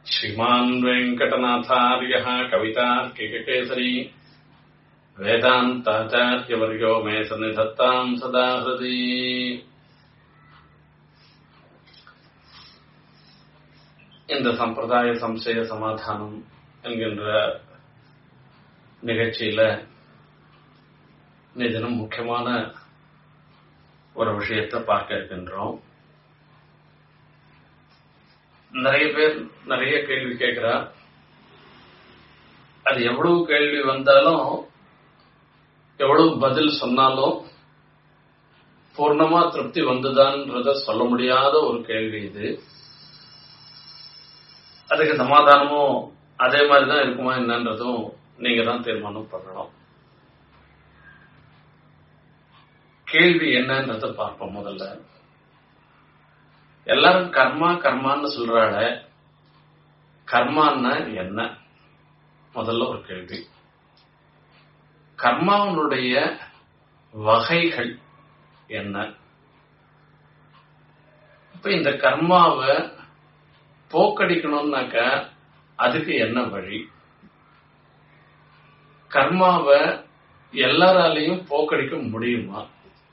श्रीमान् वेङ्कटनाथार्यः कवितार्किककेसरी वेदान्ताचार्यवर्यो मे सन्निधत्ताम् सदा हृदि இந்த சம்பிரதாய சம்சய சமாதானம் என்கின்ற நிகழ்ச்சியில தினம் முக்கியமான ஒரு விஷயத்தை பார்க்க இருக்கின்றோம் நிறைய பேர் நிறைய கேள்வி கேட்கிறா அது எவ்வளவு கேள்வி வந்தாலும் எவ்வளவு பதில் சொன்னாலும் பூர்ணமா திருப்தி வந்துதான்றத சொல்ல முடியாத ஒரு கேள்வி இது அதுக்கு சமாதானமும் அதே மாதிரிதான் இருக்குமா என்னன்றதும் நீங்க தான் தீர்மானம் பண்ணணும் கேள்வி என்னன்றத பார்ப்போம் முதல்ல எல்லாரும் கர்மா கர்மான்னு சொல்றாள கர்மான்னா என்ன முதல்ல ஒரு கேள்வி கர்மாவனுடைய வகைகள் என்ன இப்ப இந்த கர்மாவை போக்கடிக்கணும்னாக்க அதுக்கு என்ன வழி கர்மாவை எல்லாராலையும் போக்கடிக்க முடியுமா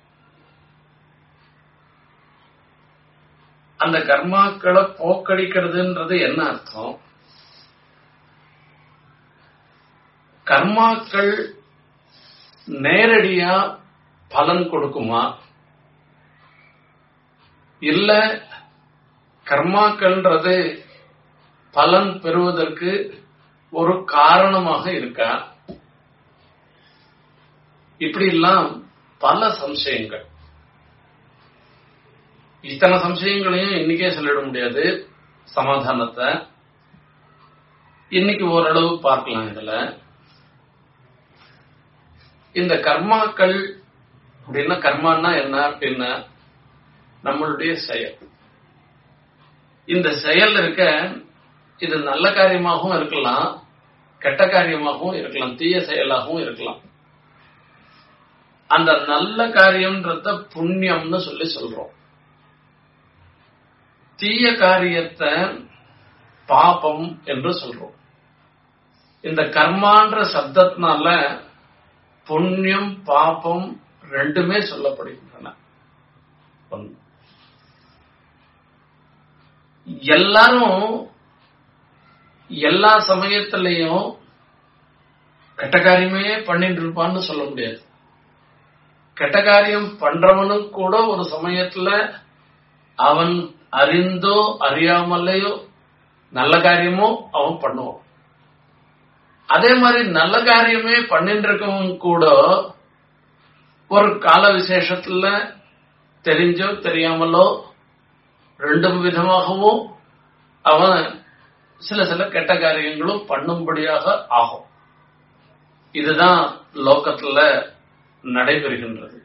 அந்த கர்மாக்களை போக்கடிக்கிறதுன்றது என்ன அர்த்தம் கர்மாக்கள் நேரடியா பலன் கொடுக்குமா இல்ல கர்மாக்கள்ன்றது பலன் பெறுவதற்கு ஒரு காரணமாக இருக்கா இப்படி எல்லாம் பல சம்சயங்கள் இத்தனை சம்சயங்களையும் இன்னைக்கே சொல்லிட முடியாது சமாதானத்தை இன்னைக்கு ஓரளவு பார்க்கலாம் இதுல இந்த கர்மாக்கள் அப்படின்னா கர்மான்னா என்ன அப்படின்னா நம்மளுடைய செயல் இந்த செயல் இருக்க இது நல்ல காரியமாகவும் இருக்கலாம் கெட்ட காரியமாகவும் இருக்கலாம் தீய செயலாகவும் இருக்கலாம் அந்த நல்ல காரியம்ன்றத புண்ணியம்னு சொல்லி சொல்றோம் தீய காரியத்தை பாபம் என்று சொல்றோம் இந்த கர்மான்ற சப்தத்தினால புண்ணியம் பாபம் ரெண்டுமே சொல்லப்படுகின்றன எல்லாரும் எல்லா சமயத்திலையும் கெட்ட காரியமே பண்ணிட்டு இருப்பான்னு சொல்ல முடியாது கெட்ட காரியம் பண்றவனும் கூட ஒரு சமயத்துல அவன் அறிந்தோ அறியாமலையோ நல்ல காரியமோ அவன் பண்ணுவான் அதே மாதிரி நல்ல காரியமே பண்ணிட்டு இருக்கவன் கூட ஒரு கால விசேஷத்துல தெரிஞ்சோ தெரியாமலோ ரெண்டு விதமாகவும் அவன் சில சில கெட்ட காரியங்களும் பண்ணும்படியாக ஆகும் இதுதான் லோக்கத்துல நடைபெறுகின்றது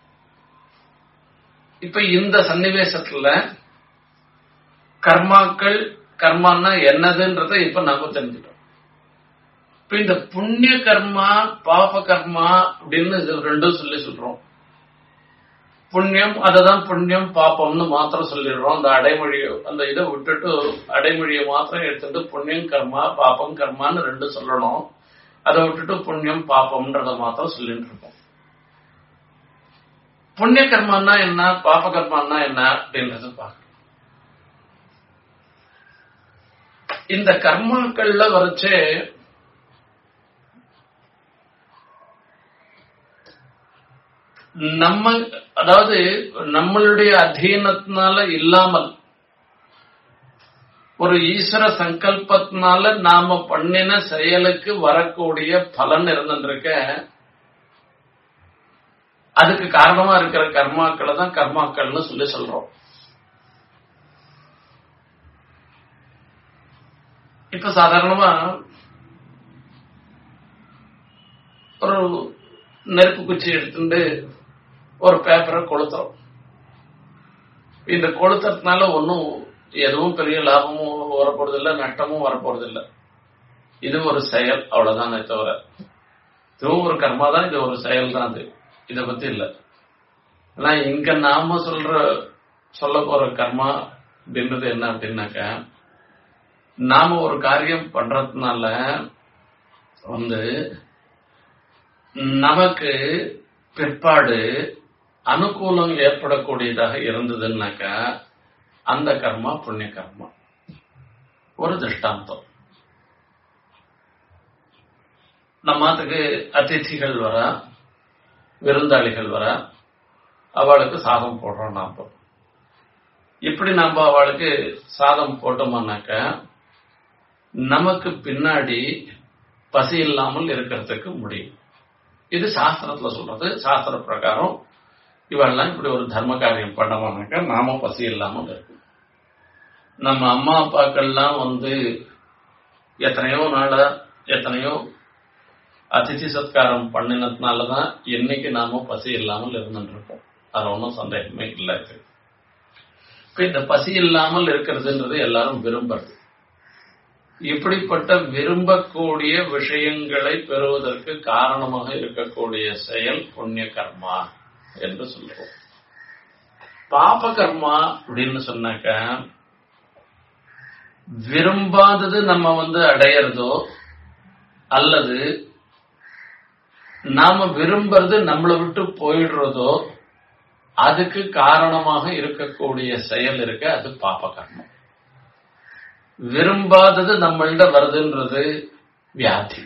இப்ப இந்த சன்னிவேசத்துல கர்மாக்கள் கர்மான்னா என்னதுன்றத இப்ப நாம தெரிஞ்சுட்டோம் இப்ப இந்த புண்ணிய கர்மா பாப கர்மா அப்படின்னு இது ரெண்டும் சொல்லி சொல்றோம் புண்ணியம் அததான் புண்ணியம் பாப்பம்னு மாத்திரம் சொல்லிடுறோம் அந்த அடைமொழியை அந்த இதை விட்டுட்டு அடைமொழியை மாத்திரம் எடுத்துட்டு புண்ணியம் கர்மா பாப்பம் கர்மான்னு ரெண்டு சொல்லணும் அதை விட்டுட்டு புண்ணியம் பாப்பம்ன்றத மாத்திரம் சொல்லிட்டு இருக்கோம் புண்ணிய கர்மான்னா என்ன பாப கர்மான்னா என்ன அப்படின்றத பார்க்கணும் இந்த கர்மாக்கள்ல வரைச்சே நம்ம அதாவது நம்மளுடைய அதீனத்தினால இல்லாமல் ஒரு ஈஸ்வர சங்கல்பத்தினால நாம பண்ணின செயலுக்கு வரக்கூடிய பலன் இருந்துருக்க அதுக்கு காரணமா இருக்கிற கர்மாக்களை தான் கர்மாக்கள்னு சொல்லி சொல்றோம் இப்ப சாதாரணமா ஒரு நெருப்பு குச்சி எடுத்துட்டு ஒரு பேப்பரை கொளுத்துறோம் இந்த கொளுத்துறதுனால ஒன்றும் எதுவும் பெரிய லாபமும் வரப்போறதில்லை நட்டமும் வரப்போறதில்லை இது ஒரு செயல் அவ்வளவுதானே தவிர இதுவும் ஒரு கர்மா தான் இது ஒரு செயல் தான் அது இதை பத்தி இல்லை ஆனா இங்க நாம சொல்ற சொல்ல போற கர்மா அப்படின்றது என்ன அப்படின்னாக்க நாம ஒரு காரியம் பண்றதுனால வந்து நமக்கு பிற்பாடு அனுகூலம் ஏற்படக்கூடியதாக இருந்ததுன்னாக்கா அந்த கர்மா புண்ணிய கர்மா ஒரு திருஷ்டாந்தம் நம்மாத்துக்கு அதிதிகள் வர விருந்தாளிகள் வர அவளுக்கு சாதம் போடுறோம் நாம இப்படி நம்ம அவளுக்கு சாதம் போட்டோம்னாக்க நமக்கு பின்னாடி பசி இல்லாமல் இருக்கிறதுக்கு முடியும் இது சாஸ்திரத்துல சொல்றது சாஸ்திர பிரகாரம் இவெல்லாம் இப்படி ஒரு தர்ம காரியம் பண்ணோம்னாக்க நாம பசி இல்லாமல் இருக்கும் நம்ம அம்மா அப்பாக்கள்லாம் வந்து எத்தனையோ நாளா எத்தனையோ அதிதி சத்காரம் பண்ணினதுனாலதான் என்னைக்கு நாம பசி இல்லாமல் இருந்துட்டு இருக்கோம் அது ஒன்றும் சந்தேகமே இல்லை இது இப்ப இந்த பசி இல்லாமல் இருக்கிறதுன்றது எல்லாரும் விரும்புறது இப்படிப்பட்ட விரும்பக்கூடிய விஷயங்களை பெறுவதற்கு காரணமாக இருக்கக்கூடிய செயல் புண்ணிய கர்மா என்று சொல்லுவோம் பாப கர்மா அப்படின்னு சொன்னாக்க விரும்பாதது நம்ம வந்து அடையிறதோ அல்லது நாம விரும்புறது நம்மளை விட்டு போயிடுறதோ அதுக்கு காரணமாக இருக்கக்கூடிய செயல் இருக்க அது பாப கர்மம் விரும்பாதது நம்மள்ட வருதுன்றது வியாதி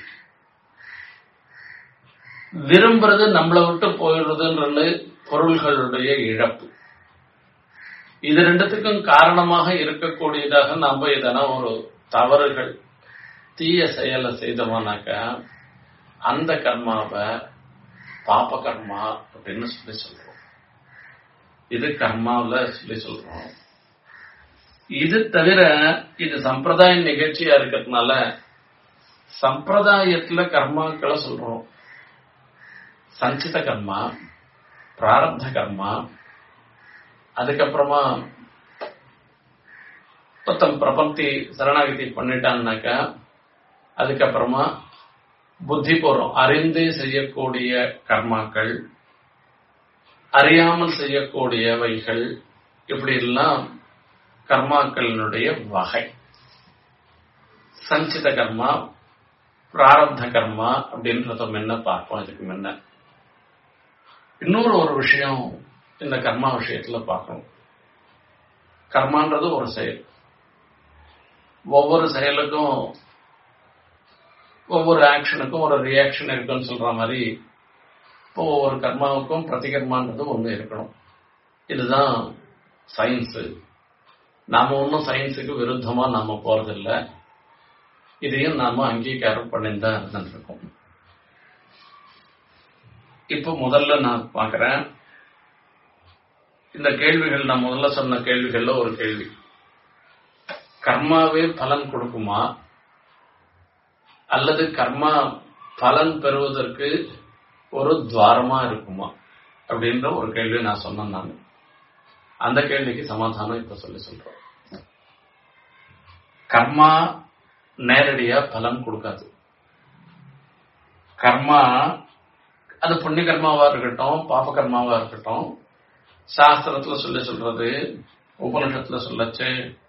விரும்புறது நம்மளை விட்டு போயிடுறதுன்றது பொருள்களுடைய இழப்பு இது ரெண்டுத்துக்கும் காரணமாக இருக்கக்கூடியதாக நம்ம எதனா ஒரு தவறுகள் தீய செயலை செய்தோம்னாக்கா அந்த கர்மாவை பாப கர்மா அப்படின்னு சொல்லி சொல்றோம் இது கர்மாவில் சொல்லி சொல்றோம் இது தவிர இது சம்பிரதாய நிகழ்ச்சியா இருக்கிறதுனால சம்பிரதாயத்துல கர்மாக்களை சொல்றோம் சஞ்சித கர்மா பிராரப்த கர்மா அதுக்கப்புறமா ஒருத்தன் பிரபந்தி சரணாகதி பண்ணிட்டான்னாக்கா அதுக்கப்புறமா புத்திபூர்வம் அறிந்து செய்யக்கூடிய கர்மாக்கள் அறியாமல் செய்யக்கூடியவைகள் இப்படி எல்லாம் கர்மாக்களினுடைய வகை சஞ்சித கர்மா பிராரப்த கர்மா அப்படின்றத முன்ன பார்ப்போம் இதுக்கு முன்ன இன்னொரு ஒரு விஷயம் இந்த கர்மா விஷயத்துல பார்க்கணும் கர்மான்றது ஒரு செயல் ஒவ்வொரு செயலுக்கும் ஒவ்வொரு ஆக்ஷனுக்கும் ஒரு ரியாக்ஷன் இருக்குன்னு சொல்ற மாதிரி இப்போ ஒவ்வொரு கர்மாவுக்கும் பிரதிகர்மான்றது ஒன்று இருக்கணும் இதுதான் சயின்ஸு நாம ஒன்றும் சயின்ஸுக்கு விருத்தமா நாம போறதில்ல இதையும் நாம அங்கீகாரம் பண்ணிதான் இருந்துருக்கோம் இப்போ முதல்ல நான் பார்க்கிறேன் இந்த கேள்விகள் நான் முதல்ல சொன்ன கேள்விகள்ல ஒரு கேள்வி கர்மாவே பலன் கொடுக்குமா அல்லது கர்மா பலன் பெறுவதற்கு ஒரு துவாரமா இருக்குமா அப்படின்ற ஒரு கேள்வி நான் சொன்னேன் நான் அந்த கேள்விக்கு சமாதானம் இப்ப சொல்லி சொல்றோம் கர்மா நேரடியா பலன் கொடுக்காது கர்மா அது புண்ணிய கர்மாவா இருக்கட்டும் பாப கர்மாவா இருக்கட்டும் சாஸ்திரத்துல சொல்லி சொல்றது உபனிஷத்துல சொல்லச்சு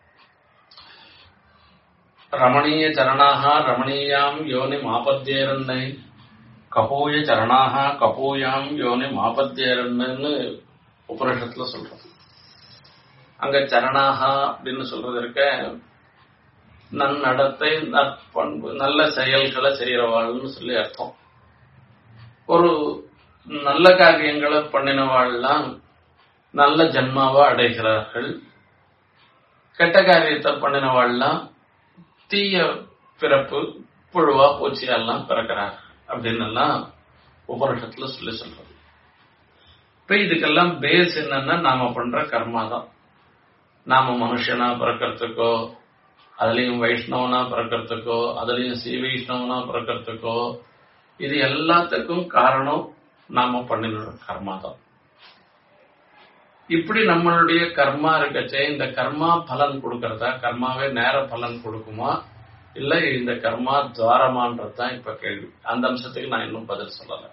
ரமணீய சரணாக ரமணீயாம் யோனி மாபத்தியரன்னு கபூய சரணாக கபூயாம் யோனி மாபத்தியரன்னு உபனிஷத்துல சொல்றது அங்க சரணாக அப்படின்னு சொல்றது இருக்க நன்னடத்தை நற்பண்பு நல்ல செயல்களை செய்யறவாள்னு சொல்லி அர்த்தம் ஒரு நல்ல காரியங்களை பண்ணினவாள்லாம் நல்ல ஜன்மாவா அடைகிறார்கள் கெட்ட காரியத்தை பண்ணினவாள்லாம் தீய பிறப்பு புழுவா பூச்சியெல்லாம் பிறக்கிறார் அப்படின்னு எல்லாம் உபனிஷத்துல சொல்லி சொல்றது இப்ப இதுக்கெல்லாம் பேஸ் என்னன்னா நாம பண்ற கர்மா தான் நாம மனுஷனா பிறக்கிறதுக்கோ அதுலயும் வைஷ்ணவனா பிறக்கிறதுக்கோ அதுலயும் ஸ்ரீ வைஷ்ணவனா பிறக்கிறதுக்கோ இது எல்லாத்துக்கும் காரணம் நாம பண்ணின கர்மா தான் இப்படி நம்மளுடைய கர்மா இருக்கச்சே இந்த கர்மா பலன் கொடுக்கறதா கர்மாவே நேர பலன் கொடுக்குமா இல்ல இந்த கர்மா துவாரமான்றது தான் இப்ப கேள்வி அந்த அம்சத்துக்கு நான் இன்னும் பதில் சொல்லல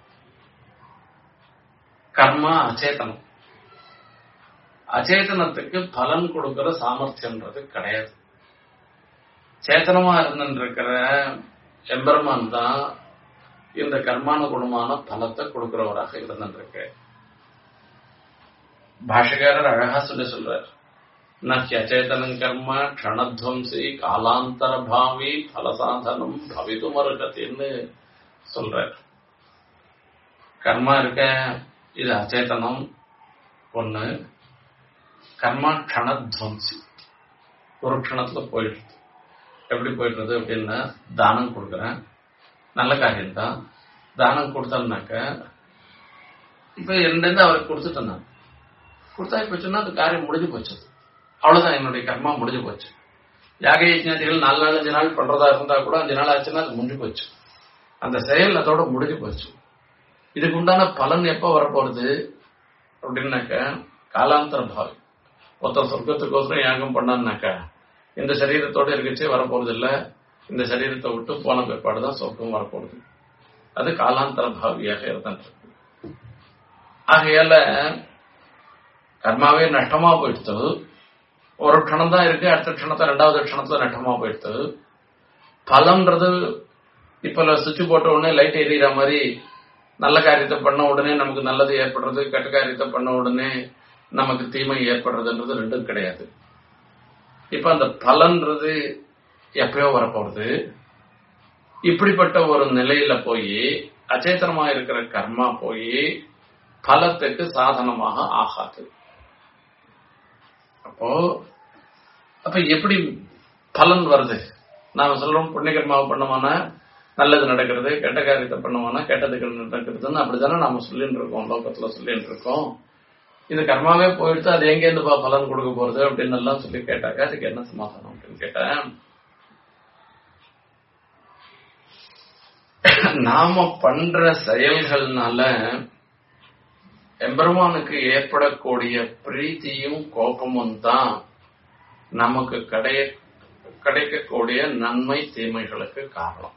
கர்மா அச்சேதனம் அச்சேதனத்துக்கு பலன் கொடுக்கிற சாமர்த்தியம்ன்றது கிடையாது சேத்தனமா இருந்துருக்கிற எம்பெருமான் தான் இந்த கர்மானுகுணமான பலத்தை கொடுக்கிறவராக இருந்துருக்கு பாஷகாரர் அழகா சொல்லி சொல்றார் நச்சேதனம் கர்ம க்ஷணத்வம்சி காலாந்தர பாவி பலசாதனம் பவிதுமருகத்தின்னு சொல்றார் கர்மா இருக்க இது அச்சேதனம் ஒண்ணு கர்மா க்ஷணத்வம்சி ஒரு க்ஷணத்துல போயிடுது எப்படி போயிடுறது அப்படின்னா தானம் கொடுக்குறேன் நல்ல காரியம் தான் தானம் கொடுத்தோம்னாக்க இப்ப என்னிருந்து அவருக்கு கொடுத்துட்டேன் நான் கொடுத்தா போச்சுன்னா அந்த காரியம் முடிஞ்சு போச்சு அவ்வளவுதான் என்னுடைய கர்மா முடிஞ்சு போச்சு யாக யஜ்ஞாதிகள் நாலு நாள் அஞ்சு நாள் பண்றதா இருந்தா கூட அஞ்சு நாள் ஆச்சுன்னா அது முடிஞ்சு போச்சு அந்த செயல் அதோட முடிஞ்சு போச்சு இதுக்கு உண்டான பலன் எப்ப வரப்போறது அப்படின்னாக்க காலாந்தர பாவி ஒருத்தர் சொர்க்கத்துக்கோசரம் யாகம் பண்ணான்னாக்கா இந்த சரீரத்தோட இருக்கச்சே வரப்போறது இல்ல இந்த சரீரத்தை விட்டு போன பிற்பாடு தான் சொர்க்கம் வரப்போகுது அது காலாந்தர பாவியாக இருந்துட்டு ஆகையால கர்மாவே நஷ்டமா போயிடுத்து ஒரு க்ஷணம் தான் இருக்கு அடுத்த க்ஷணத்தை ரெண்டாவது க்ஷணத்துல நஷ்டமா போயிடுத்து பலம்ன்றது இப்ப சுவிட்ச் போட்ட உடனே லைட் எரியிற மாதிரி நல்ல காரியத்தை பண்ண உடனே நமக்கு நல்லது ஏற்படுறது கெட்ட காரியத்தை பண்ண உடனே நமக்கு தீமை ஏற்படுறதுன்றது ரெண்டும் கிடையாது இப்ப அந்த பலன்றது எப்பயோ வரப்போறது இப்படிப்பட்ட ஒரு நிலையில போய் அச்சேதனமா இருக்கிற கர்மா போய் பலத்துக்கு சாதனமாக ஆகாது அப்போ அப்ப எப்படி பலன் வருது நாம சொல்றோம் புண்ணிய கர்மாவை பண்ணோம்னா நல்லது நடக்கிறது கெட்ட காரியத்தை பண்ணோம்னா கெட்டதுகள் நடக்கிறதுன்னு அப்படித்தானே நாம சொல்லிட்டு இருக்கோம் லோகத்துல சொல்லிட்டு இருக்கோம் இந்த கர்மாவே போயிடுத்து அது எங்க இருந்து பலன் கொடுக்க போறது அப்படின்னு எல்லாம் சொல்லி கேட்டாக்க அதுக்கு என்ன சமாதானம் அப்படின்னு கேட்டேன் நாம பண்ற செயல்கள்னால எம்பெருமானுக்கு ஏற்படக்கூடிய பிரீத்தியும் கோபமும் தான் நமக்கு கிடைய கிடைக்கக்கூடிய நன்மை தீமைகளுக்கு காரணம்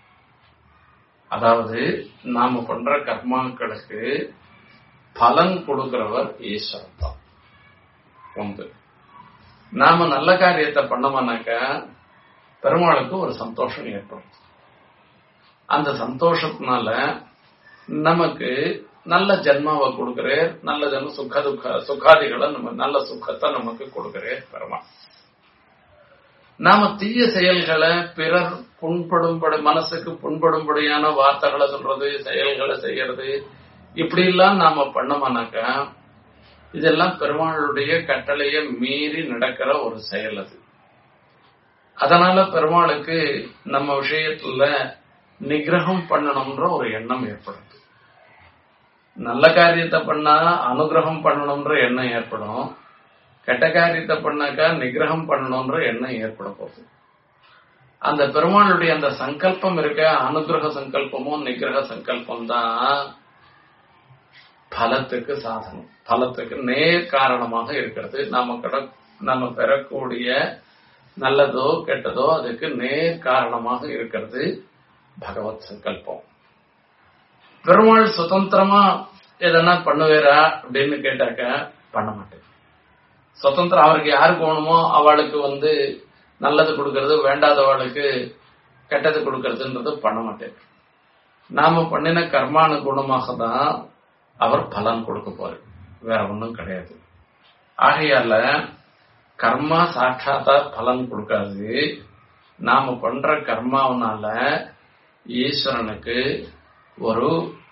அதாவது நாம பண்ற கர்மாக்களுக்கு பலன் கொடுக்கிறவர் ஈஸ்வரன் தான் ஒன்று நாம நல்ல காரியத்தை பண்ணோம்னாக்க பெருமாளுக்கு ஒரு சந்தோஷம் ஏற்படும் அந்த சந்தோஷத்தினால நமக்கு நல்ல ஜென்மாவை கொடுக்கிறேன் நல்ல ஜென்ம சுக துக்க சுகாதிகளை நம்ம நல்ல சுகத்தை நமக்கு கொடுக்கிறேன் பெருமாள் நாம தீய செயல்களை பிறர் புண்படும்படி மனசுக்கு புண்படும்படியான வார்த்தைகளை சொல்றது செயல்களை செய்யறது இப்படி எல்லாம் நாம பண்ணோம்னாக்கா இதெல்லாம் பெருமாளுடைய கட்டளைய மீறி நடக்கிற ஒரு செயல் அது அதனால பெருமாளுக்கு நம்ம விஷயத்துல நிகிரகம் பண்ணணும்ன்ற ஒரு எண்ணம் ஏற்படுது நல்ல காரியத்தை பண்ணா அனுகிரகம் பண்ணணும்ன்ற எண்ணம் ஏற்படும் கெட்ட காரியத்தை பண்ணாக்கா நிகிரகம் பண்ணணும்ன்ற எண்ணம் ஏற்பட போகுது அந்த பெருமாளுடைய அந்த சங்கல்பம் இருக்க அனுகிரக சங்கல்பமும் நிகிரக சங்கல்பம் தான் பலத்துக்கு சாதனம் பலத்துக்கு நேர் காரணமாக இருக்கிறது நாம கட நம்ம பெறக்கூடிய நல்லதோ கெட்டதோ அதுக்கு நேர் காரணமாக இருக்கிறது பகவத் சங்கல்பம் பெருமாள் சுதந்திரமா எதனா பண்ணுவேரா அப்படின்னு கேட்டாக்க பண்ண மாட்டேன் சுதந்திரம் அவருக்கு யாருக்கு வேணுமோ அவளுக்கு வந்து நல்லது கொடுக்கறது வேண்டாதவளுக்கு கெட்டது கொடுக்கறதுன்றது பண்ண மாட்டேன் நாம பண்ணின கர்மானுகுணமாக தான் அவர் பலன் கொடுக்க போறார் வேற ஒன்றும் கிடையாது ஆகையால கர்மா சாட்சாத்தா பலன் கொடுக்காது நாம பண்ற கர்மாவனால ஈஸ்வரனுக்கு ஒரு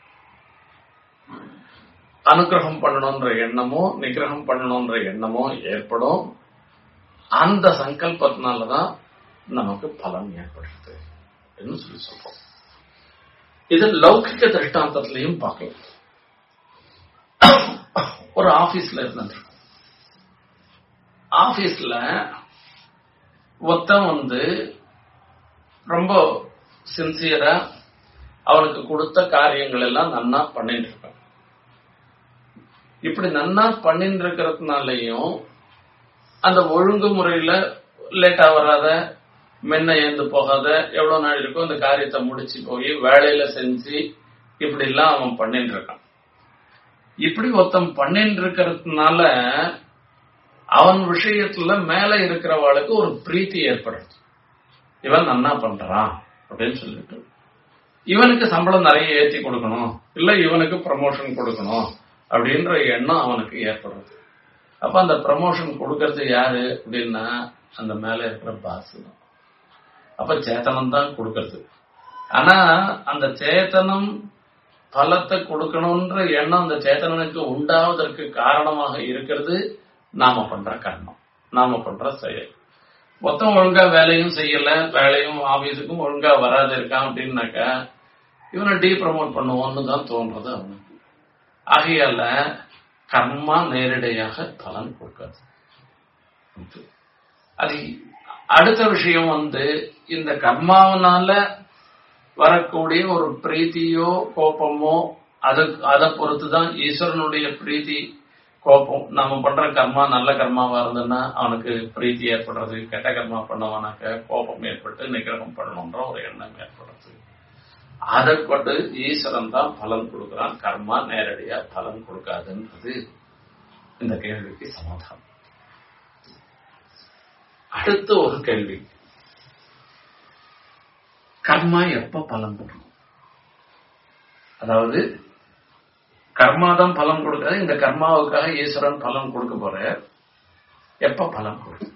அனுகிரகம் பண்ணணும்ன்ற எண்ணமோ நிகிரகம் பண்ணணும்ன்ற எண்ணமோ ஏற்படும் அந்த சங்கல்பத்தினாலதான் நமக்கு பலன் ஏற்படுறது என்று சொல்லி சொல்றோம் இது லௌகிக்க திருஷ்டாந்தத்திலையும் பார்க்கலாம் ஒரு ஆபீஸ்ல இருந்துட்டு ஆபீஸ்ல ஒருத்தன் வந்து ரொம்ப சின்சியரா அவனுக்கு கொடுத்த காரியங்கள் எல்லாம் நன்னா பண்ணிட்டு இருக்கான் இப்படி நன்னா பண்ணிட்டு இருக்கிறதுனாலையும் அந்த ஒழுங்குமுறையில லேட்டா வராத மென்ன ஏந்து போகாத எவ்வளவு நாள் இருக்கோ அந்த காரியத்தை முடிச்சு போய் வேலையில செஞ்சு இப்படி எல்லாம் அவன் பண்ணிட்டு இருக்கான் இப்படி ஒருத்தன் பண்ணிட்டு இருக்கிறதுனால அவன் விஷயத்துல மேல இருக்கிறவாளுக்கு ஒரு பிரீத்தி ஏற்படுது இவன் நன்னா பண்றான் அப்படின்னு சொல்லிட்டு இவனுக்கு சம்பளம் நிறைய ஏத்தி கொடுக்கணும் இல்ல இவனுக்கு ப்ரமோஷன் கொடுக்கணும் அப்படின்ற எண்ணம் அவனுக்கு ஏற்படுறது அப்ப அந்த ப்ரமோஷன் கொடுக்கறது யாரு அப்படின்னா அந்த மேல இருக்கிற பாஸ் தான் அப்ப சேத்தனம் தான் கொடுக்கறது ஆனா அந்த சேத்தனம் பலத்தை கொடுக்கணும்ன்ற எண்ணம் அந்த சேத்தனனுக்கு உண்டாவதற்கு காரணமாக இருக்கிறது நாம பண்ற கர்மம் நாம பண்ற செயல் மொத்தம் ஒழுங்கா வேலையும் செய்யல வேலையும் ஆபீஸுக்கும் ஒழுங்கா வராது இருக்கான் அப்படின்னாக்கா இவனை டீ ப்ரமோட் பண்ணுவோம்னு தான் தோன்றது அவனுக்கு ஆகையால கர்மா நேரடியாக பலன் கொடுக்காது அது அடுத்த விஷயம் வந்து இந்த கர்மாவனால வரக்கூடிய ஒரு பிரீத்தியோ கோபமோ அது அதை பொறுத்து தான் ஈஸ்வரனுடைய பிரீத்தி கோபம் நம்ம பண்ற கர்மா நல்ல கர்மாவா இருந்ததுன்னா அவனுக்கு பிரீத்தி ஏற்படுறது கெட்ட கர்மா பண்ணவனாக்க கோபம் ஏற்பட்டு நிகிரகம் பண்ணணும்ன்ற ஒரு எண்ணம் ஏற்படுறது அதை கொண்டு ஈஸ்வரன் தான் பலன் கொடுக்கிறான் கர்மா நேரடியா பலன் கொடுக்காதுன்றது இந்த கேள்விக்கு சமாதானம் அடுத்த ஒரு கேள்வி கர்மா எப்ப பலன் கொடுக்கும் அதாவது கர்மா தான் பலன் கொடுக்காது இந்த கர்மாவுக்காக ஈஸ்வரன் பலன் கொடுக்க போற எப்ப பலன் கொடுக்கும்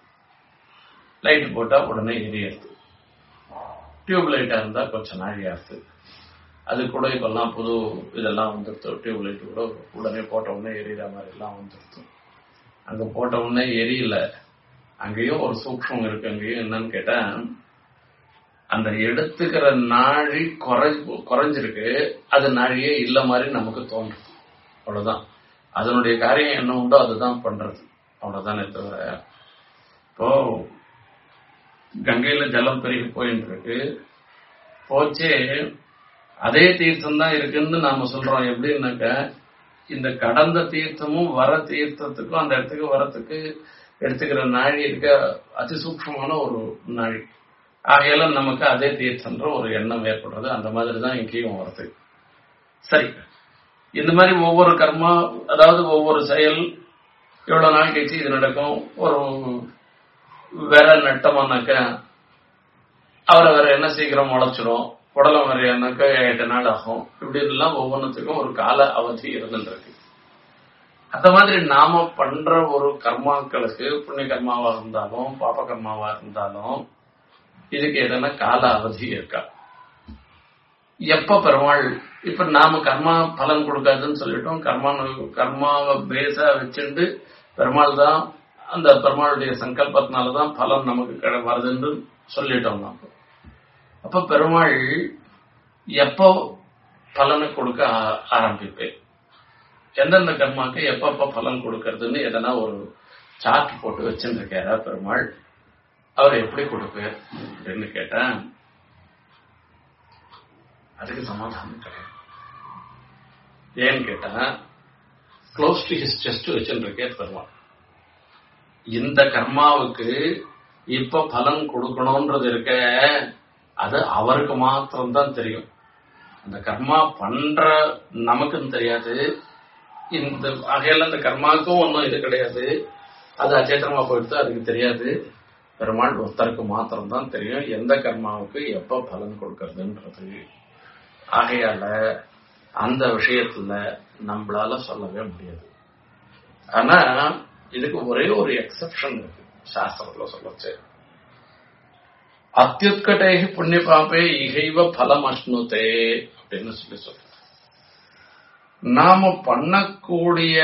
லைட் போட்டா உடனே எரியாது டியூப் லைட்டா இருந்தா கொஞ்சம் நாழியாகுது அது கூட இப்பெல்லாம் புது இதெல்லாம் வந்துருத்து டியூப் லைட் கூட உடனே போட்ட உடனே எரியிற மாதிரி எல்லாம் வந்துருத்து அங்க போட்ட உடனே எரியல அங்கேயும் ஒரு சூக்ஷம் இருக்கு அங்கேயும் என்னன்னு கேட்டா அந்த எடுத்துக்கிற நாழி குறை குறைஞ்சிருக்கு அது நாழியே இல்ல மாதிரி நமக்கு தோன்றுது அவ்வளவுதான் அதனுடைய காரியம் என்ன உண்டோ அதுதான் பண்றது அவ்வளவுதானே தவிர இப்போ கங்கையில ஜலம் பெருகி போயிட்டு இருக்கு போச்சே அதே தீர்த்தம் தான் இருக்குன்னு நாம சொல்றோம் எப்படின்னாக்க இந்த கடந்த தீர்த்தமும் வர தீர்த்தத்துக்கும் அந்த இடத்துக்கு வரத்துக்கு எடுத்துக்கிற நாழி இருக்க அதிசூக்ஷமான ஒரு நாழி ஆகையால நமக்கு அதே தீர்த்தன்ற ஒரு எண்ணம் ஏற்படுறது அந்த மாதிரி தான் இங்கேயும் வருது சரி இந்த மாதிரி ஒவ்வொரு கர்மா அதாவது ஒவ்வொரு செயல் எவ்வளவு நாள் கழிச்சு இது நடக்கும் ஒரு வேற நட்டமானாக்க அவரை வேற என்ன சீக்கிரம் முளைச்சிடும் உடலம் வேற என்னக்க எட்டு நாள் ஆகும் இப்படி எல்லாம் ஒவ்வொன்றுத்துக்கும் ஒரு கால அவதி இருந்துருக்கு அந்த மாதிரி நாம பண்ற ஒரு கர்மாக்களுக்கு புண்ணிய கர்மாவா இருந்தாலும் பாப கர்மாவா இருந்தாலும் இதுக்கு எதனா கால அவதி இருக்கா எப்ப பெருமாள் இப்ப நாம கர்மா பலன் கொடுக்காதுன்னு சொல்லிட்டோம் கர்மா கர்மாவை பேஸா வச்சுட்டு பெருமாள் தான் அந்த பெருமாளுடைய சங்கல்பத்தினாலதான் பலன் நமக்கு கிட வருதுன்னு சொல்லிட்டோம் நாம அப்ப பெருமாள் எப்போ பலனை கொடுக்க ஆரம்பிப்பேன் எந்தெந்த கர்மாக்கு எப்பப்ப பலன் கொடுக்கறதுன்னு எதனா ஒரு சார்ட் போட்டு வச்சுருக்காரா பெருமாள் அவர் எப்படி கொடுப்பார் அப்படின்னு கேட்டேன் அதுக்கு சமாதானம் கிடையாது ஏன்னு கேட்டா க்ளோஸ் டு ஹிஸ் செஸ்ட் வச்சுருக்கே பெருமாள் இந்த கர்மாவுக்கு இப்ப பலன் கொடுக்கணும்ன்றது இருக்க அது அவருக்கு மாத்திரம்தான் தெரியும் அந்த கர்மா பண்ற நமக்குன்னு தெரியாது இந்த வகையில அந்த கர்மாவுக்கும் ஒன்றும் இது கிடையாது அது அச்சேத்தனமா போயிடுது அதுக்கு தெரியாது பெருமாள் ஒருத்தருக்கு மாத்திரம்தான் தெரியும் எந்த கர்மாவுக்கு எப்ப பலன் கொடுக்கறதுன்றது ஆகையால அந்த விஷயத்துல நம்மளால சொல்லவே முடியாது ஆனா இதுக்கு ஒரே ஒரு எக்ஸப்ஷன் இருக்கு சாஸ்திரத்துல சொல்லச்சு அத்தியுத்கட்டேகி புண்ணிய பாப்பே இகைவ பலம் அஷ்ணுதே அப்படின்னு சொல்லி சொல்ற நாம பண்ணக்கூடிய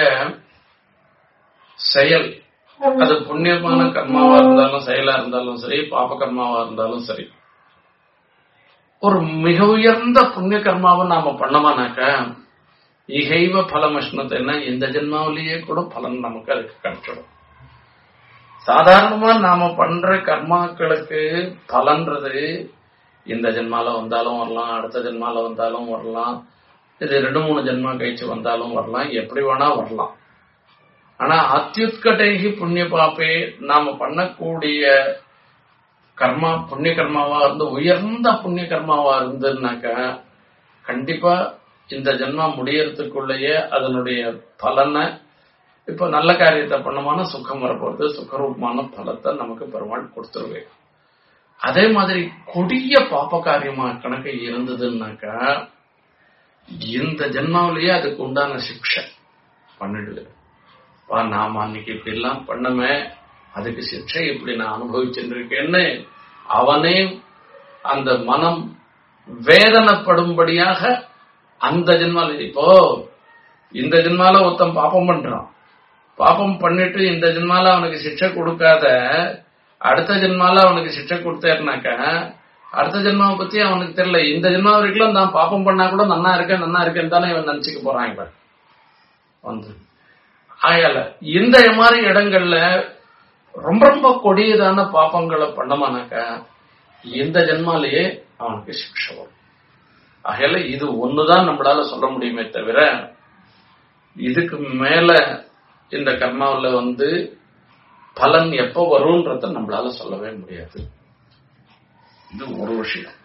செயல் அது புண்ணியமான கர்மாவா இருந்தாலும் செயலா இருந்தாலும் சரி பாப கர்மாவா இருந்தாலும் சரி ஒரு மிக உயர்ந்த புண்ணிய கர்மாவை நாம பண்ணோமானாக்க இகைவ பலம் அஷ்ணத்தைன்னா இந்த ஜென்மாவிலேயே கூட பலன் நமக்கு அதுக்கு கிடைச்சிடும் சாதாரணமா நாம பண்ற கர்மாக்களுக்கு பலன்றது இந்த ஜென்மால வந்தாலும் வரலாம் அடுத்த ஜென்மால வந்தாலும் வரலாம் இது ரெண்டு மூணு ஜென்மா கழிச்சு வந்தாலும் வரலாம் எப்படி வேணா வரலாம் ஆனா அத்தியுத்கட்டைகி புண்ணிய பாப்பே நாம பண்ணக்கூடிய கர்மா புண்ணிய கர்மாவா இருந்து உயர்ந்த புண்ணிய கர்மாவா இருந்ததுனாக்க கண்டிப்பா இந்த ஜென்மா முடியறதுக்குள்ளேயே அதனுடைய பலனை இப்ப நல்ல காரியத்தை பண்ணமான சுகம் வரப்போறது சுகரூபமான பலத்தை நமக்கு பெருமாள் கொடுத்துருவேன் அதே மாதிரி கொடிய பாப்ப காரியமா கணக்கு இருந்ததுன்னாக்கா இந்த ஜென்மாவிலேயே அதுக்கு உண்டான சிக்ஷை பண்ணிடுது பா நாம அன்னைக்கு இப்படி எல்லாம் பண்ணமே அதுக்கு சிக்ஷை இப்படி நான் அனுபவிச்சுருக்கேன்னு அவனே அந்த மனம் வேதனைப்படும்படியாக அந்த ஜென்மால இப்போ இந்த ஜென்மால ஒருத்தன் பாப்பம் பண்றான் பாப்பம் பண்ணிட்டு இந்த ஜென்மால அவனுக்கு சிக்ஷை கொடுக்காத அடுத்த ஜென்மால அவனுக்கு சிக்ஷை கொடுத்தேன்னாக்கா அடுத்த ஜென்மாவை பத்தி அவனுக்கு தெரியல இந்த ஜென்மா வரைக்கும் நான் பாப்பம் பண்ணா கூட நன்னா இருக்கேன் நன்னா இருக்கேன்னு தானே இவன் நினைச்சுக்க போறான் இவன் வந்து ஆயால இந்த மாதிரி இடங்கள்ல ரொம்ப ரொம்ப கொடியதான பாப்பங்களை பண்ணமானாக்கா இந்த ஜென்மாலேயே அவனுக்கு சிக்ஷை வரும் ஆகையால இது ஒண்ணுதான் நம்மளால சொல்ல முடியுமே தவிர இதுக்கு மேல இந்த கர்மாவுல வந்து பலன் எப்ப வரும்ன்றத நம்மளால சொல்லவே முடியாது இது ஒரு விஷயம்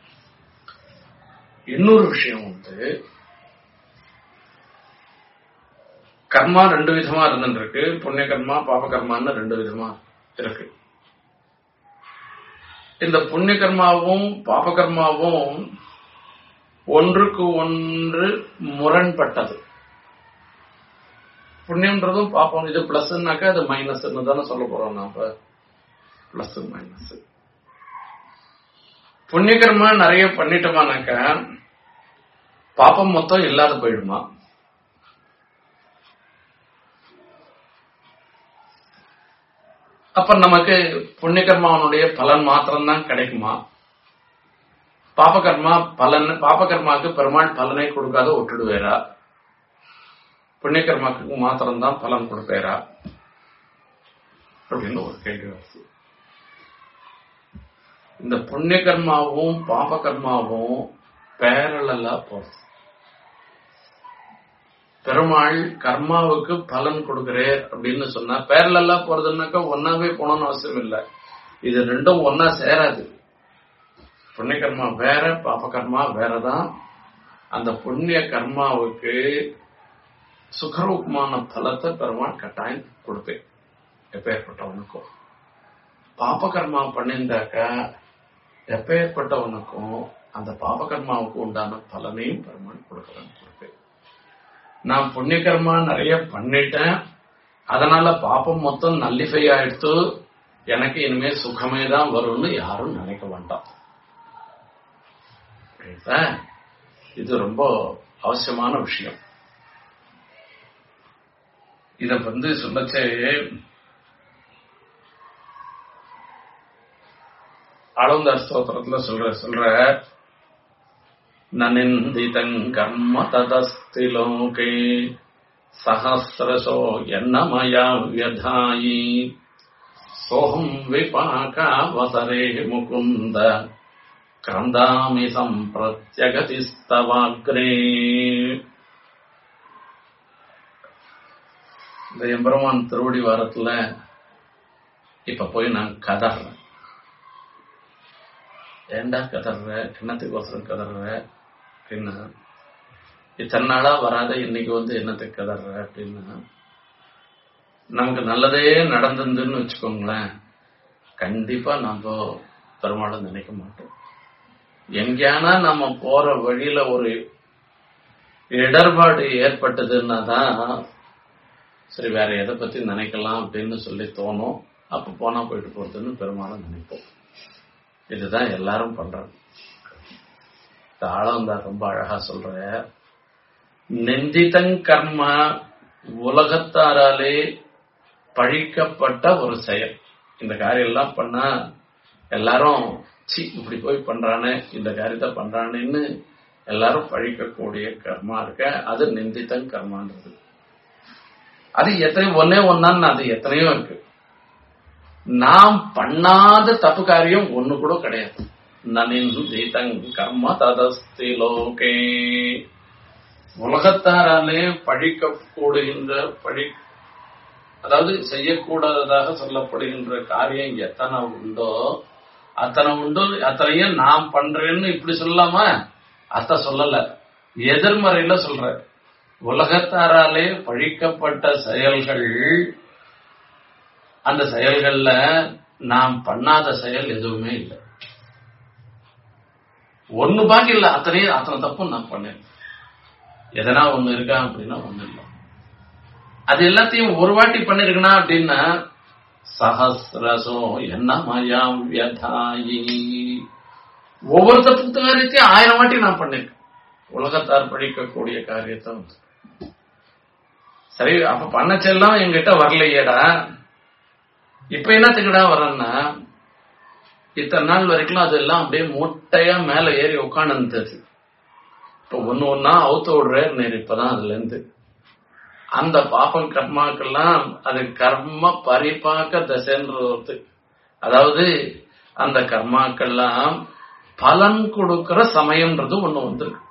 இன்னொரு விஷயம் வந்து கர்மா ரெண்டு விதமா இருந்துருக்கு புண்ணிய கர்மா பாப கர்மான்னு ரெண்டு விதமா இருக்கு இந்த புண்ணிய கர்மாவும் பாப கர்மாவும் ஒன்றுக்கு ஒன்று முரண்பட்டது புண்ணியம்ன்றதும் பாப்போம் இது பிளஸ்னாக்கா அது மைனஸ்ன்னு தானே சொல்ல போறோம் நாம பிளஸ் மைனஸ் புண்ணிய கர்மா நிறைய பண்ணிட்டோமானாக்கா பாப்பம் மொத்தம் இல்லாத போயிடுமா அப்ப நமக்கு புண்ணிய கர்மாவனுடைய பலன் மாத்திரம்தான் கிடைக்குமா பாபகர்மா பலன் பாபகர்மாவுக்கு பெருமாள் பலனை கொடுக்காத விட்டுடுவேரா புண்ணிய கர்மாக்கு மாத்திரம்தான் பலன் கொடுப்பேரா அப்படின்னு ஒரு கேள்வி வருது இந்த புண்ணிய கர்மாவும் பாப கர்மாவும் பேரலா போறது பெருமாள் கர்மாவுக்கு பலன் கொடுக்கிறேர் அப்படின்னு சொன்னா பேரலா போறதுன்னாக்கா ஒன்னாவே போகணும்னு அவசியம் இல்லை இது ரெண்டும் ஒன்னா சேராது புண்ணிய கர்மா வேற பாப கர்மா வேறதான் அந்த புண்ணிய கர்மாவுக்கு சுகரூபமான பலத்தை பெருமாள் கட்டாயம் கொடுப்பேன் எப்பேற்பட்டவனுக்கும் பாப கர்மா பண்ணியிருந்தாக்கா எப்பேற்பட்டவனுக்கும் அந்த பாப கர்மாவுக்கு உண்டான பலனையும் பெருமாள் கொடுக்கறேன் கொடுப்பேன் நான் புண்ணிய கர்மா நிறைய பண்ணிட்டேன் அதனால பாப்பம் மொத்தம் நல்லிஃபை ஆயிடுத்து எனக்கு இனிமே சுகமே தான் வரும்னு யாரும் நினைக்க வேண்டாம் புரியுதா? இது ரொம்ப அவசியமான விஷயம் இத வந்து சொல்லச்சே ஆளுந்தார் ஸ்தோத்திரத்துல சொல்ற சொல்ற நனிந்திதங் கர்ம ததஸ்தி லோகே சஹசிரசோ என்னமயா வியதாயி சோஹம் விபாகாவசரே முகுந்த கிரந்தாமி சம்பிரத்யகதிஸ்தவாக்ரே இந்த எம்பெருமான் திருவடி வாரத்துல இப்ப போய் நான் கதறேன் ஏண்டா கதற என்னத்துக்கோசரம் கதற அப்படின்னா இத்தனை நாளா வராத இன்னைக்கு வந்து என்னத்துக்கு கதற அப்படின்னா நமக்கு நல்லதே நடந்ததுன்னு வச்சுக்கோங்களேன் கண்டிப்பா நம்ம பெருமாளை நினைக்க மாட்டோம் எங்கேயானா நம்ம போற வழியில ஒரு இடர்பாடு ஏற்பட்டதுன்னா தான் சரி வேற எதை பத்தி நினைக்கலாம் அப்படின்னு சொல்லி தோணும் அப்ப போனா போயிட்டு போறதுன்னு பெருமாளை நினைப்போம் இதுதான் எல்லாரும் பண்றாங்க இந்த ஆழம் தான் ரொம்ப அழகா சொல்ற நெந்திதங் கர்மா உலகத்தாராலே பழிக்கப்பட்ட ஒரு செயல் இந்த காரியம் எல்லாம் பண்ணா எல்லாரும் சி இப்படி போய் பண்றானே இந்த காரியத்தை பண்றானேன்னு எல்லாரும் பழிக்கக்கூடிய கர்மா இருக்க அது நிந்தித்தங் கர்மான்றது அது எத்தனை ஒன்னே ஒன்னான்னு அது எத்தனையோ இருக்கு நாம் பண்ணாத தப்பு காரியம் ஒண்ணு கூட கிடையாது நனிந்திதங் கர்ம ததஸ்தி லோகே உலகத்தாராலே பழிக்கப்படுகின்ற பழி அதாவது செய்யக்கூடாததாக சொல்லப்படுகின்ற காரியம் எத்தனை உண்டோ அத்தனை உண்டு அத்தனையும் நான் பண்றேன்னு இப்படி சொல்லலாமா அத்த சொல்லல எதிர்மறையில சொல்ற உலகத்தாராலே பழிக்கப்பட்ட செயல்கள் அந்த செயல்கள்ல நாம் பண்ணாத செயல் எதுவுமே இல்லை ஒண்ணு பாக்கி இல்ல அத்தனையும் அத்தனை தப்பும் நான் பண்ணேன் எதனா ஒண்ணு இருக்கா அப்படின்னா ஒண்ணு இல்லை அது எல்லாத்தையும் ஒரு வாட்டி பண்ணிருக்கனா அப்படின்னா சஹசிரசோ என்ன மயாம் வியதாயி ஒவ்வொரு தப்புக்கு காரியத்தையும் ஆயிரம் வாட்டி நான் பண்ணிருக்கேன் உலகத்தார் படிக்கக்கூடிய காரியத்தை வந்து சரி அப்ப பண்ண செல்லம் என்கிட்ட வரலையேடா இப்ப என்னத்துக்குடா வரேன்னா இத்தனை நாள் வரைக்கும் அதெல்லாம் அப்படியே மூட்டையா மேல ஏறி உட்காந்துருந்தது இப்ப ஒண்ணு ஒன்னா அவுத்து விடுறேன் இப்பதான் அதுல இருந்து அந்த பாபம் கர்மாக்கெல்லாம் அது கர்ம பரிபாக்க தசைன்றது அதாவது அந்த கர்மாக்கெல்லாம் பலன் கொடுக்கிற சமயம்ன்றது ஒண்ணு வந்திருக்கு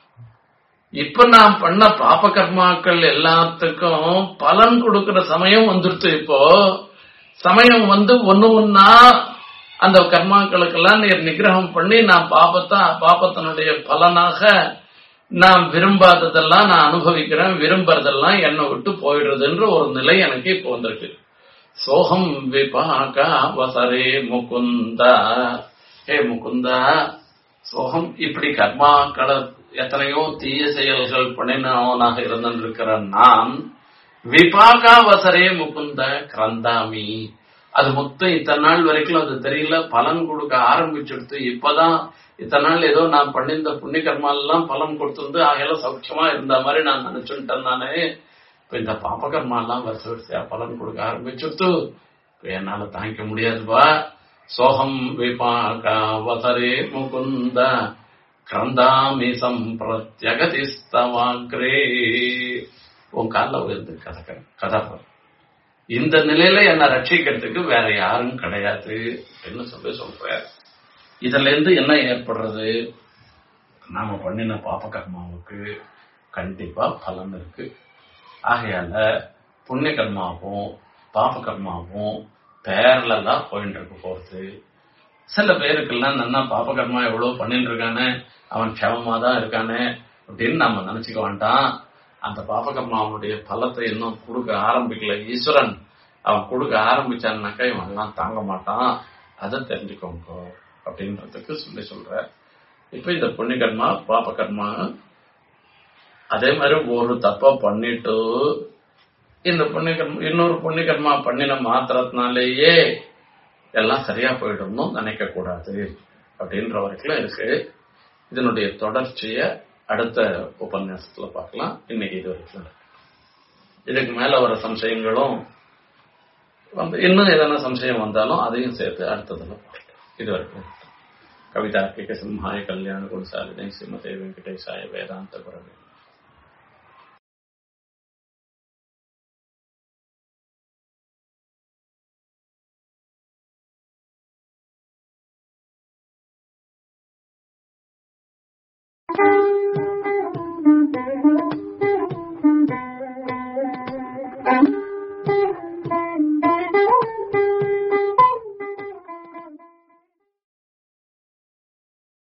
இப்ப நான் பண்ண பாப கர்மாக்கள் எல்லாத்துக்கும் பலன் கொடுக்கிற சமயம் வந்துருச்சு இப்போ சமயம் வந்து ஒண்ணு ஒன்னா அந்த கர்மாக்களுக்கெல்லாம் நீர் நிகிரகம் பண்ணி நான் பாபத்தை பாபத்தினுடைய பலனாக நான் விரும்பாததெல்லாம் நான் அனுபவிக்கிறேன் விரும்புறதெல்லாம் என்னை விட்டு போயிடுறதுன்ற ஒரு நிலை எனக்கு இப்போ வந்திருக்கு சோகம் விபாக வசரே முகுந்தா ஹே முகுந்தா சோகம் இப்படி கர்மாக்களை எத்தனையோ தீய செயல்கள் பண்ணினவனாக இருந்திருக்கிற நான் விபாகாவசரே முகுந்த கிரந்தாமி அது மொத்தம் இத்தனை நாள் வரைக்கும் அது தெரியல பலன் கொடுக்க ஆரம்பிச்சுடுத்து இப்பதான் இத்தனை நாள் ஏதோ நான் பண்ணிருந்த புண்ணிய கர்மா எல்லாம் பலன் கொடுத்திருந்து ஆகையில சௌக்கியமா இருந்த மாதிரி நான் நினைச்சுட்டேன் நானே இப்ப இந்த பாப கர்மா எல்லாம் வருஷ வரிசையா பலன் கொடுக்க ஆரம்பிச்சுட்டு இப்ப என்னால தாங்கிக்க முடியாதுப்பா சோகம் விபாகாவசரே முகுந்த கிரந்தாமி சம்பிரத்யகதிஸ்தவாக்ரே உன் காலில் உயர்ந்து கதை கதப்பர் இந்த நிலையில என்ன ரட்சிக்கிறதுக்கு வேற யாரும் கிடையாது அப்படின்னு சொல்லி சொல்றார் இதுல இருந்து என்ன ஏற்படுறது நாம பண்ணின பாப கர்மாவுக்கு கண்டிப்பா பலன் இருக்கு ஆகையால புண்ணிய கர்மாவும் பாப கர்மாவும் பேர்ல தான் போயிட்டு இருக்க போறது சில பேருக்கெல்லாம் நல்லா பாப கர்மா எவ்வளவு பண்ணிட்டு இருக்கானே அவன் க்ஷமமா தான் இருக்கானே அப்படின்னு நம்ம நினைச்சுக்க வேண்டாம் அந்த பாபகர்மா அவனுடைய பலத்தை இன்னும் கொடுக்க ஆரம்பிக்கல ஈஸ்வரன் அவன் கொடுக்க ஆரம்பிச்சான்னாக்கா இவன் எல்லாம் தாங்க மாட்டான் அதை தெரிஞ்சுக்கோங்க அப்படின்றதுக்கு சொல்லி சொல்ற இப்ப இந்த புண்ணியகர்மா பாபகர்மா அதே மாதிரி ஒரு தப்ப பண்ணிட்டு இந்த புண்ணியகர்மா இன்னொரு புண்ணியகர்மா பண்ணின மாத்திரத்தினாலேயே எல்லாம் சரியா போயிடும்னு நினைக்க கூடாது அப்படின்ற வரைக்கும் இருக்கு இதனுடைய தொடர்ச்சிய அடுத்த உபன்யாசத்துல பார்க்கலாம் இன்னைக்கு இது வரைக்கும் இதுக்கு மேல வர சம்சயங்களும் வந்து இன்னும் எதனா சம்சயம் வந்தாலும் அதையும் சேர்த்து அடுத்ததுல பார்க்கலாம் இது வரைக்கும் கவிதார்க்கிக சிம்ஹாய கல்யாண குணசாலினை ஸ்ரீமதே வெங்கடேசாய வேதாந்த குரவே Thank you.